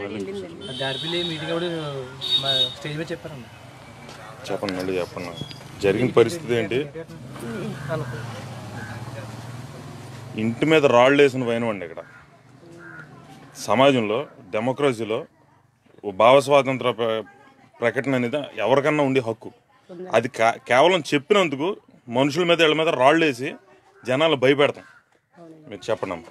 వెళ్ళిందండి దారిపిల్లి meeting అప్పుడు మా stage మీద చెప్పారన్న చెప్పండి మళ్ళీ చెప్పండి జరిగిన పరిస్థితి ఏంటి అనుకో ఇంటి మీద రాళ్ళు వేసిన పోయినవండి ఇక్కడ సమాజంలో డెమోక్రసీలో ఓ భావ స్వాతంత్ర ప్ర- ప్రకటన అనేది ఎవరికన్నా ఉండే హక్కు అది కా- కేవలం చెప్పినందుకు మనుషుల మీద వీళ్ళ మీద రాళ్ళు వేసి జనాలు భయపెడతాం మీరు చెప్పండి అమ్మా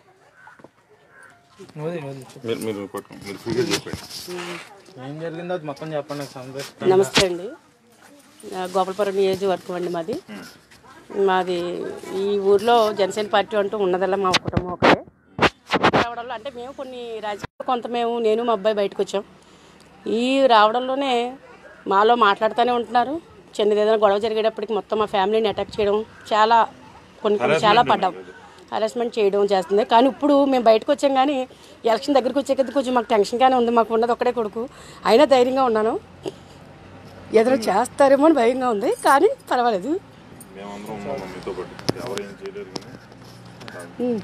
నువ్వు నువ్వు మీరు మీరు పట్టుకోండి. మీరు ఫ్రీగా చెప్పండి ఏం జరిగిందో అది మొత్తం చెప్పండి నాకు సంతోషం నమస్తే అండి నా గోపాలపురం నియోజకవర్గం అండి మాది మాది ఈ ఊర్లో జనసేన పార్టీ అంటూ ఉన్నదల్లా మా కుటుంబం ఒకటే రావడంలో అంటే మేము కొన్ని రాజకీయ కొంత మేము నేను మా అబ్బాయి బయటకు వచ్చాం ఈ రావడంలోనే మాలో మాట్లాడుతూనే ఉంటున్నారు చిన్నది ఏదైనా గొడవ జరిగేటప్పటికి మొత్తం మా ఫ్యామిలీని అటాక్ చేయడం చాలా కొన్ని కొన్ని చాలా పడ్డాం హరాస్మెంట్ చేయడం చేస్తుంది కానీ ఇప్పుడు మేము బయటకు వచ్చాం కానీ ఎలక్షన్ దగ్గరికి వచ్చే కొద్ది కొంచెం మాకు టెన్షన్గానే ఉంది మాకు ఉన్నది ఒక్కడే కొడుకు అయినా ధైర్యంగా ఉన్నాను ఎదురు చేస్తారేమో అని భయంగా ఉంది కానీ పర్వాలేదు మేమందరం ఉన్నాము మీతో పాటు ఎవరు ఏం చేయలేరు కానీ ఉమ్.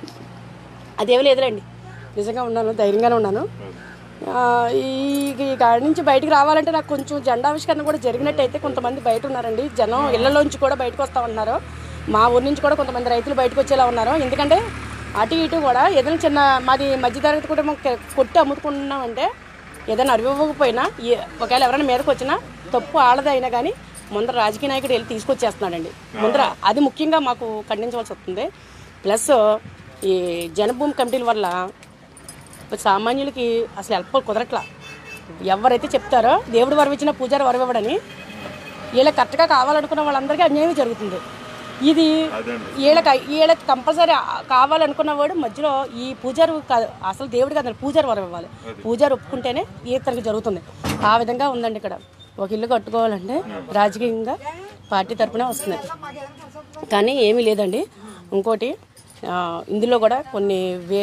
అదేమీ లేదులేండి నిజంగా ఉన్నాను ధైర్యంగానే ఉన్నాను ఆ, ఈ ఈ కాడి నుంచి బయటికి రావాలంటే నాకు కొంచెం జెండావిష్కరణ కూడా జరిగినట్టయితే కొంతమంది బయట ఉన్నారండి జనం ఇళ్లలోంచి కూడా బయటకు వస్తూ ఉన్నారు మా ఊరి నుంచి కూడా కొంతమంది రైతులు బయటకు వచ్చేలా ఉన్నారు ఎందుకంటే అటు ఇటు కూడా ఏదైనా చిన్న మాది మధ్యతరగతి కుటుంబం కె- కొట్టి అమ్ముతున్నామంటే ఏదైనా అరివ్వకపోయినా ఏ- ఒకవేళ ఎవరైనా మీదకి వచ్చినా తప్పు ఆడదే అయినా కానీ ముందర రాజకీయ నాయకుడు వెళ్ళి తీసుకొచ్చేస్తున్నాడండి ముందర అది ముఖ్యంగా మాకు ఖండించవలసి వస్తుంది ప్లస్ ఈ జనభూమి కమిటీల వల్ల సామాన్యులకి అసలు హెల్ప్ కుదరట్లా ఎవరైతే చెప్తారో దేవుడు వరవిచ్చిన పూజారి వరవివ్వడని వీళ్ళకి కరెక్ట్గా కావాలనుకున్న వాళ్ళందరికీ అన్యాయం జరుగుతుంది ఇది వీళ్ళకి వీళ్ళకి కంపల్సరీ కావాలనుకున్న వాడు మధ్యలో ఈ పూజారు కాదు అసలు దేవుడు కాదు పూజారి వరం ఇవ్వాలి పూజారి ఒప్పుకుంటేనే ఈతనికి జరుగుతుంది ఆ విధంగా ఉందండి ఇక్కడ ఒక ఇల్లు కట్టుకోవాలంటే రాజకీయంగా పార్టీ తరపునే వస్తుంది కానీ ఏమీ లేదండి ఇంకోటి ఆ, ఇందులో కూడా కొన్ని వే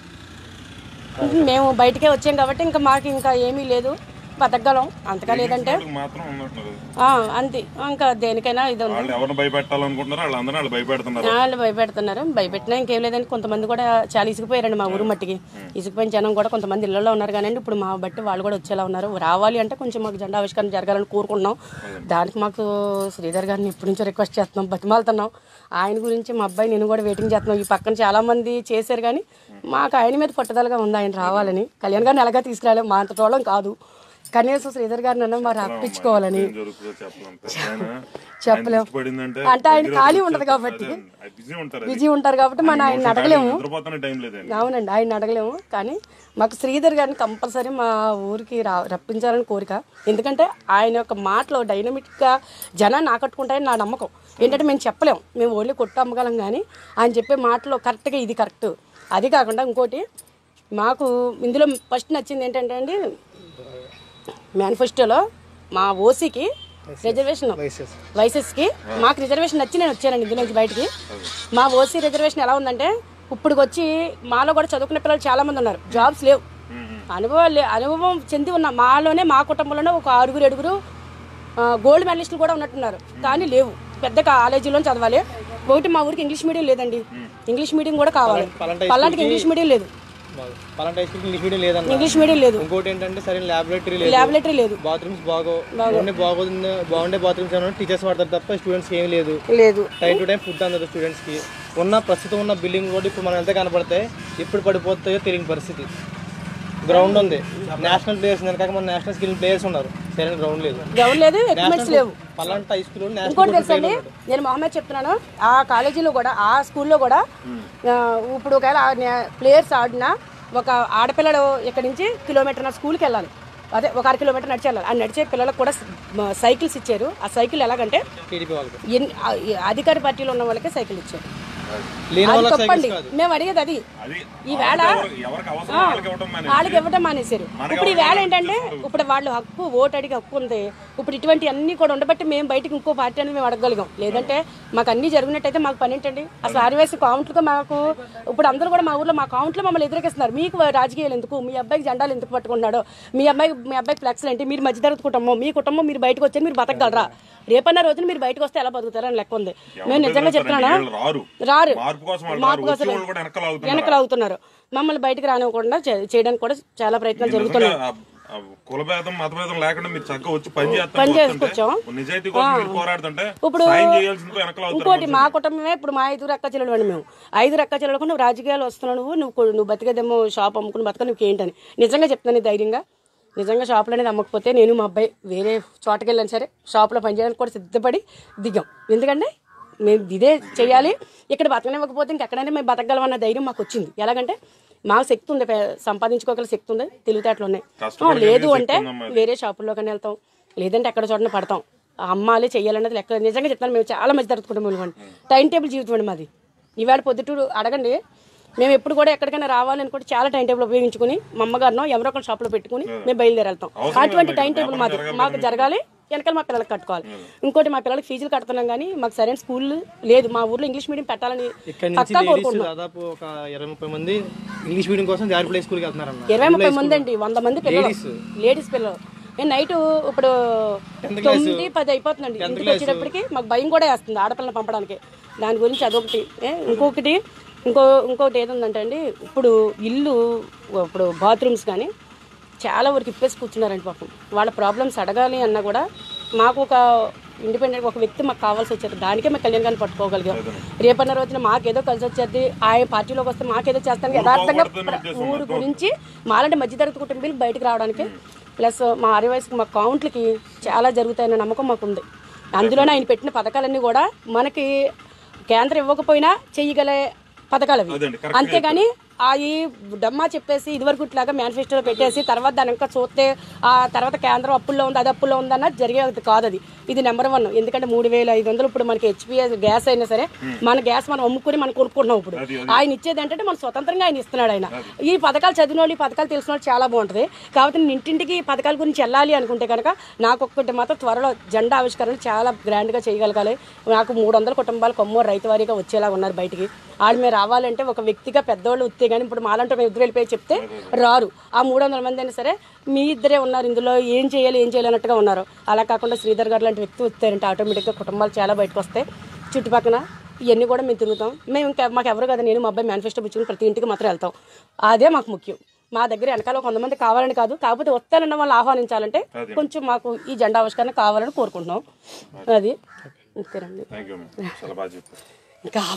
మేము బయటకే వచ్చాం కాబట్టి ఇంకా మాకు ఇంకా ఏమీ లేదు బతకగలం అంతగా లేదంటే వాళ్ళకి మాత్రం ఉన్నట్టున్నారు ఆ, అంతే ఇంకా దేనికైనా ఇది ఉంది వాళ్ళు ఎవరిని భయపెట్టాలనుకుంటున్నారో వాళ్ళందరూ వాళ్ళు భయపెడుతున్నారు వాళ్ళు భయపెడుతున్నారు భయపెట్టినా ఇంకేం లేదండి కొంతమంది కూడా చాలా ఇసుకుపోయారండి మా ఊరు మట్టికి ఇసుకుపోయిన జనం కూడా కొంతమంది ఇళ్లలో ఉన్నారు కానీ ఇప్పుడు మా బట్టి వాళ్ళు కూడా వచ్చేలా ఉన్నారు రావాలి అంటే కొంచెం మాకు జెండా ఆవిష్కరణ జరగాలని కోరుకుంటున్నాం దానికి మాకు శ్రీధర్ గారిని ఇప్పటి నుంచో రిక్వెస్ట్ చేస్తున్నాం బతిమాలుతున్నాం ఆయన గురించి మా అబ్బాయి నేను కూడా వెయిటింగ్ చేస్తున్నాం ఈ పక్కన చాలా మంది చేశారు కానీ మాకు ఆయన మీద పట్టుదలగా ఉంది ఆయన రావాలని కళ్యాణ్ గారిని ఎలాగా తీసుకురాలేం మా అంత తోళం కాదు కనీసం శ్రీధర్ గారిని అన్న మరి రప్పించుకోవాలని ఏం జరుగుతుందో చెప్పలేం చెప్పలేం. పడిందంటే అంటే ఆయన ఖాళీ ఉండదు కాబట్టి బిజీ ఉంటారు బిజీ ఉంటారు కాబట్టి మనం ఆయన అడగలేము నిద్రపోతానే టైం లేదండి అవునండి ఆయన అడగలేము కానీ మాకు శ్రీధర్ గారిని కంపల్సరీ మా ఊరికి రా రప్పించాలని కోరిక ఎందుకంటే ఆయన యొక్క మాటలో డైనమిక్గా జనాన్ని ఆకట్టుకుంటాయని నా నమ్మకం ఏంటంటే మేము చెప్పలేం మేము ఓన్లీ కొట్టు అమ్మగలం కానీ ఆయన చెప్పే మాటలో కరెక్ట్గా ఇది కరెక్ట్ అది కాకుండా ఇంకోటి మాకు ఇందులో ఫస్ట్ నచ్చింది ఏంటంటే అండి మేనిఫెస్టోలో మా ఓసీకి రిజర్వేషన్ వైసెస్కి మాకు రిజర్వేషన్ నచ్చి నేను వచ్చానండి ఇందులో నుంచి బయటికి మా ఓసీ రిజర్వేషన్ ఎలా ఉందంటే ఇప్పుడు వచ్చి మాలో కూడా చదువుకునే పిల్లలు చాలా మంది ఉన్నారు జాబ్స్ లేవు అనుభవం లే అనుభవం చెంది ఉన్న మాలోనే మా కుటుంబంలోనే ఒక ఆరుగురు ఏడుగురు ఆ, గోల్డ్ మెడలిస్టులు కూడా ఉన్నట్టున్నారు కానీ లేవు పెద్ద కాలేజీలో చదవాలి ఒకటి మా ఊరికి ఇంగ్లీష్ మీడియం లేదండి ఇంగ్లీష్ మీడియం కూడా కావాలి పల్లాంటికి ఇంగ్లీష్ మీడియం లేదు పలాంటి హై స్కూల్ ఇంగ్లీష్ మీడియం లేదన్న ఇంగ్లీష్ మీడియం లేదు ఇంకోటి ఏంటంటే సరైన ల్యాబొరేటరీ లేదు ల్యాబొరేటరీ లేదు బాత్రూమ్స్ బాగో ఉండే బాగోతుంది బాగుండే బాత్రూమ్స్ ఏమన్నా టీచర్స్ వాడతారు తప్ప స్టూడెంట్స్ ఏం లేదు లేదు టైం టు టైం ఫుడ్ అందదు స్టూడెంట్స్ కి ఉన్న ప్రస్తుతం ఉన్న బిల్డింగ్ కూడా ఇప్పుడు మనం ఎంత కనపడతాయి ఎప్పుడు పడిపోతాయో తెలియని పరిస్థితి గ్రౌండ్ ఉంది నేషనల్ ప్లేయర్స్ కాక మన నేషనల్ స్కిల్ ప్లేయర్స్ ఉన్నారు సరైన గ్రౌండ్ లేదు గ్రౌండ్ లేదు ఎక్విప్మెంట్స్ లేవు పలాంటి హై స్కూల్ ఇంకోటి నేషనల్ తెలుసండి నేను మొహమ్మద్ చెప్తున్నాను ఆ కాలేజీలో కూడా ఆ స్కూల్లో కూడా ఆ, ఇప్పుడు ఒకవేళ ప్లేయర్స్ ఆడినా ఒక ఆడపిల్లడు ఇక్కడి నుంచి కిలోమీటర్ స్కూల్కి వెళ్ళాలి అదే ఒక అర కిలోమీటర్ నడిచి వెళ్ళాలి ఆ నడిచే పిల్లలకు కూడా మ- సైకిల్స్ ఇచ్చారు ఆ సైకిల్ ఎలాగంటే టీడీపీ వాళ్ళకి ఎన్ని ఆ, ఈ అధికార పార్టీలో ఉన్న వాళ్ళకే సైకిల్ ఇచ్చారు లేని అది వాళ్ళకి తప్పండి సైకిల్స్ కాదు మేము అడిగేది అది అది ఈవేళ ఎవరికి- ఎవరికి అవసరం వాళ్ళకి ఇవ్వడం మానేసి. వాళ్ళకి ఇవ్వటం మానేశారు ఇప్పుడు ఈ వేళ ఏంటంటే ఇప్పుడు వాళ్ళు హక్కు ఓటు అడిగే హక్కు ఉంది ఇప్పుడు ఇటువంటి అన్ని కూడా ఉండబట్టి మేము బయటకు ఇంకో పార్టీ అనేది మేము అడగగలిగాం లేదంటే మాకు అన్ని జరిగినట్టయితే మాకు పని ఏంటండి అసలు ఆర్వైసీ కౌంట్లుగా మాకు ఇప్పుడు అందరూ కూడా మా ఊర్లో మా కౌంట్లో మమ్మల్ని ఎదురుకిస్తున్నారు మీకు రాజకీయాలు ఎందుకు మీ అబ్బాయికి జెండాలు ఎందుకు పట్టుకుంటున్నాడో మీ అబ్బాయి మీ అబ్బాయికి ఫ్లెక్స్లు ఏంటి మీరు మధ్యతరగతి కుటుంబం మీ కుటుంబం మీరు బయటకు వచ్చి మీరు బతకగలరా రేపన్న రోజున మీరు బయటకు వస్తే ఎలా బతుకుతారని లెక్క ఉంది మేము నిజంగా చెప్తున్నానా వీళ్ళు రారు రా రారు మార్పు కోసం వాళ్ళు మార్పు రారు. కోసం వచ్చే వాళ్ళు కూడా వెనకాల అవుతున్నారు. వెనకలు అవుతున్నారు మమ్మల్ని బయటకు రానివ్వకుండా చే- చేయడానికి కూడా చాలా ప్రయత్నాలు జరుగుతున్నాయి నిజంగా ఆ- ఆ కులభేదం మతభేదం లేకుండా మీరు చక్కగా వచ్చి పని పని చేస్తారు చేసుకొచ్చాం. నిజాయితీ కోసం మీరు పోరాడుతుంటే ఇప్పుడు సాయం చేయాల్సింది వెనకాల అవుతారు ఇంకోటి మా కుటుంబమే ఇప్పుడు మా ఐదుగురు అక్క చెల్లెలు అండి మేము ఐదుగురు అక్క చెల్లెలకు నువ్వు రాజకీయాలు వస్తున్నావు నువ్వు నువ్వు కొ- నువ్వు బతికేదేమో షాప్ అమ్ముకుని బతక నువ్వు ఏంటని నిజంగా చెప్తాను ధైర్యంగా నిజంగా షాపులో అనేది అమ్మకపోతే నేను మా అబ్బాయి వేరే చోటకి వెళ్ళాను సరే షాప్లో పనిచేయడానికి కూడా సిద్ధపడి దిగాం ఎందుకంటే మేము ఇదే చేయాలి ఇక్కడ బతకనివ్వకపోతే ఇంకెక్కడైనా మేము బతకగలమన్న ధైర్యం మాకు వచ్చింది ఎలాగంటే మాకు శక్తి ఉంది పే- సంపాదించుకోగల శక్తి ఉంది తెలివితేటలు ఉన్నాయి ఆ, లేదు అంటే వేరే షాపుల్లోకని వెళ్తాం లేదంటే ఎక్కడ చోటన పడతాం అమ్మాలి చెయ్యాలన్నది లెక్క నిజంగా చెప్తాను మేము చాలా మంచి తరగతి కుటుంబం అండి టైం టేబుల్ జీవితం అండి మాది ఇవాళ పొద్దుటూరు అడగండి మేము ఎప్పుడు కూడా ఎక్కడికైనా రావాలని కూడా చాలా టైం టేబుల్ ఉపయోగించుకుని మా అమ్మగారినో ఎవరో ఒకరు షాప్లో పెట్టుకుని మేము బయలుదేరి వెళ్తాం అటువంటి టైం టేబుల్ మాది మాకు జరగాలి వెనకాల మా పిల్లలకి కట్టుకోవాలి ఇంకోటి మా పిల్లలకి ఫీజులు కడుతున్నాం కానీ మాకు సరైన స్కూల్ లేదు మా ఊర్లో ఇంగ్లీష్ మీడియం పెట్టాలని ఇక్కడ నుంచి పక్కా లేడీస్ కోరుకుంటున్నాం దాదాపు ఒక ఇరవై ముప్పై మంది ఇంగ్లీష్ మీడియం కోసం జారి ప్లే స్కూల్కి వెళ్తున్నారన్న ఇరవై ముప్పై మంది అండి వంద మంది పిల్లలు లేడీస్ పిల్లలు నేను నైట్ ఇప్పుడు తొమ్మిది పది అయిపోతుందండి ఇంటికి వచ్చేటప్పటికి మాకు భయం కూడా వేస్తుంది ఆడపిల్లని పంపడానికి దాని గురించి అదొకటి ఏ, ఇంకొకటి ఇంకో ఇంకొకటి ఏదుందంటే అండి ఇప్పుడు ఇల్లు ఇప్పుడు బాత్రూమ్స్ కానీ చాలా వరకు ఇప్పేసి కూర్చున్నారండి పాపం వాళ్ళ ప్రాబ్లమ్స్ అడగాలి అన్నా కూడా మాకు ఒక ఇండిపెండెంట్ ఒక వ్యక్తి మాకు కావాల్సి వచ్చేది దానికే మేము కళ్యాణ్ గారిని పట్టుకోగలిగాం రేపన్న రోజున మాకేదో కలిసి వచ్చేది ఆయన పార్టీలోకి వస్తే మాకేదో చేస్తానికి యథార్థంగా ప్ర- ఊరు గురించి మాలాంటి మధ్యతరగతి కుటుంబీలు బయటకు రావడానికి ప్లస్ మా ఆర్య వయసుకు మా కౌంట్లకి చాలా జరుగుతాయన్న నమ్మకం మాకు ఉంది అందులోనే ఆయన పెట్టిన పథకాలన్నీ కూడా మనకి కేంద్రం ఇవ్వకపోయినా చెయ్యగల పథకాలు అవి అదండి, correct అంతేగాని ఆ ఈ డమ్మా చెప్పేసి ఇదివరకు ఇట్లాగా మేనిఫెస్టోలో పెట్టేసి తర్వాత దాని ఇంకా చూస్తే ఆ తర్వాత కేంద్రం అప్పుల్లో ఉంది అది అప్పుల్లో ఉంది అన్నది జరిగేది కాదు అది ఇది నెంబర్ వన్ ఎందుకంటే మూడు వేల ఐదు వందలు ఇప్పుడు మనకి హెచ్పిఎస్ గ్యాస్ అయినా సరే మన గ్యాస్ మనం అమ్ముకుని మనం కొనుక్కుంటున్నాం ఇప్పుడు ఆయన ఇచ్చేది ఏంటంటే మన స్వతంత్రంగా ఆయన ఇస్తున్నాడు ఆయన ఈ పథకాలు చదివిన వాళ్ళు ఈ పథకాలు తెలిసిన వాళ్ళు చాలా బాగుంటుంది కాబట్టి నేను ఇంటింటికి ఈ పథకాల గురించి వెళ్ళాలి అనుకుంటే కనుక నాకు ఒక్కటి మాత్రం త్వరలో జెండా ఆవిష్కరణ చాలా గ్రాండ్గా చేయగలగాలి నాకు మూడు వందల కుటుంబాలు కొమ్మూరు రైతు వారీగా వచ్చేలాగా ఉన్నారు బయటికి వాళ్ళు మీరు రావాలంటే ఒక వ్యక్తిగా పెద్దవాళ్ళు వస్తే కానీ ఇప్పుడు మాలంటే మేము ఇద్దరు వెళ్ళిపోయి చెప్తే రారు ఆ మూడు వందల మంది అయినా సరే మీ ఇద్దరే ఉన్నారు ఇందులో ఏం చేయాలి ఏం చేయాలి అన్నట్టుగా ఉన్నారు అలా కాకుండా శ్రీధర్ గారు లాంటి వ్యక్తి వచ్చారంటే ఆటోమేటిక్గా కుటుంబాలు చాలా బయటకు వస్తాయి చుట్టుపక్కల ఇవన్నీ కూడా మేము తిరుగుతాం మేము ఇంకా మాకు ఎవరు కదా నేను మా అబ్బాయి మేనిఫెస్టో పుచ్చుకుని ప్రతి ఇంటికి మాత్రం వెళ్తాం అదే మాకు ముఖ్యం మా దగ్గర వెనకాల కొంతమంది కావాలని కాదు కాకపోతే వస్తానన్న వాళ్ళు ఆహ్వానించాలంటే కొంచెం మాకు ఈ జెండా ఆవిష్కరణ కావాలని కోరుకుంటున్నాం అది ఇంతేనండి థ్యాంక్ యూ చాలా బాగా చెప్పారు ఇంకా